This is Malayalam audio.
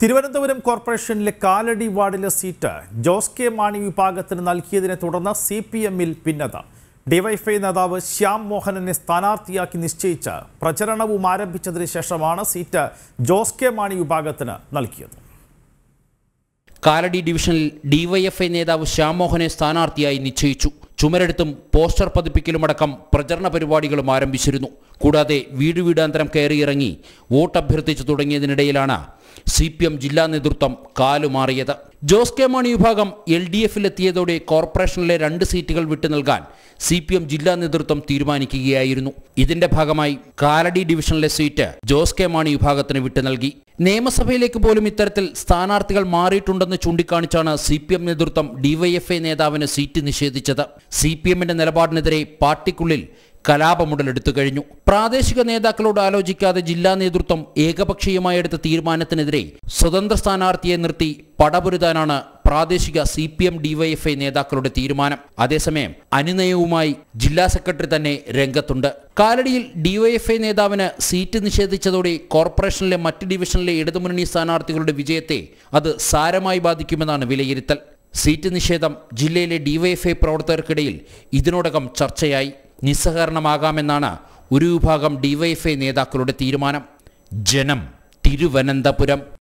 തിരുവനന്തപുരം കോർപ്പറേഷനിലെ കാലടി വാർഡിലെ സീറ്റ് ജോസ് കെ മാണി വിഭാഗത്തിന് നൽകിയതിനെ തുടർന്ന് സി പി എമ്മിൽ ഭിന്നത ഡിവൈഫൈ നേതാവ് ശ്യാം മോഹനനെ സ്ഥാനാർത്ഥിയാക്കി നിശ്ചയിച്ച് പ്രചരണവും ആരംഭിച്ചതിന് ശേഷമാണ് സീറ്റ് ജോസ് കെ മാണി വിഭാഗത്തിന് നൽകിയത് കാലടി ഡിവിഷനിൽ ഡിവൈഎഫ്ഐ നേതാവ് ശ്യാംമോഹനെ സ്ഥാനാർത്ഥിയായി നിശ്ചയിച്ചു ചുമരെടുത്തും പോസ്റ്റർ പതിപ്പിക്കലുമടക്കം പ്രചരണ പരിപാടികളും ആരംഭിച്ചിരുന്നു കൂടാതെ വീട് വീടാന്തരം കയറിയിറങ്ങി വോട്ട് അഭ്യർത്ഥിച്ചു തുടങ്ങിയതിനിടയിലാണ് സി പി എം ജില്ലാ നേതൃത്വം കാലുമാറിയത് ജോസ് കെ മാണി വിഭാഗം എൽ ഡി എഫിലെത്തിയതോടെ കോർപ്പറേഷനിലെ രണ്ട് സീറ്റുകൾ വിട്ടു നൽകാൻ സി പി എം ജില്ലാ നേതൃത്വം തീരുമാനിക്കുകയായിരുന്നു ഇതിന്റെ ഭാഗമായി കാലടി ഡിവിഷനിലെ സീറ്റ് ജോസ് കെ മാണി വിഭാഗത്തിന് വിട്ടു നൽകി നിയമസഭയിലേക്ക് പോലും ഇത്തരത്തിൽ സ്ഥാനാർത്ഥികൾ മാറിയിട്ടുണ്ടെന്ന് ചൂണ്ടിക്കാണിച്ചാണ് സി പി എം നേതൃത്വം ഡിവൈഎഫ്ഐ നേതാവിന് സീറ്റ് നിഷേധിച്ചത് സി പി എമ്മിന്റെ നിലപാടിനെതിരെ പാർട്ടിക്കുള്ളിൽ കലാപമുടലെടുത്തു കഴിഞ്ഞു പ്രാദേശിക നേതാക്കളോട് ആലോചിക്കാതെ ജില്ലാ നേതൃത്വം ഏകപക്ഷീയമായി എടുത്ത തീരുമാനത്തിനെതിരെ സ്വതന്ത്ര സ്ഥാനാർത്ഥിയെ നിർത്തി പടപൊരുതാനാണ് പ്രാദേശിക സി പി എം ഡിവൈഎഫ്ഐ നേതാക്കളുടെ തീരുമാനം അതേസമയം അനുനയവുമായി ജില്ലാ സെക്രട്ടറി തന്നെ രംഗത്തുണ്ട് കാലടിയിൽ ഡിവൈഎഫ്ഐ നേതാവിന് സീറ്റ് നിഷേധിച്ചതോടെ കോർപ്പറേഷനിലെ മറ്റ് ഡിവിഷനിലെ ഇടതുമുന്നണി സ്ഥാനാർത്ഥികളുടെ വിജയത്തെ അത് സാരമായി ബാധിക്കുമെന്നാണ് വിലയിരുത്തൽ സീറ്റ് നിഷേധം ജില്ലയിലെ ഡിവൈഎഫ്ഐ പ്രവർത്തകർക്കിടയിൽ ഇതിനോടകം ചർച്ചയായി നിസ്സഹകരണമാകാമെന്നാണ് ഒരു വിഭാഗം ഡിവൈഎഫ്ഐ നേതാക്കളുടെ തീരുമാനം ജനം തിരുവനന്തപുരം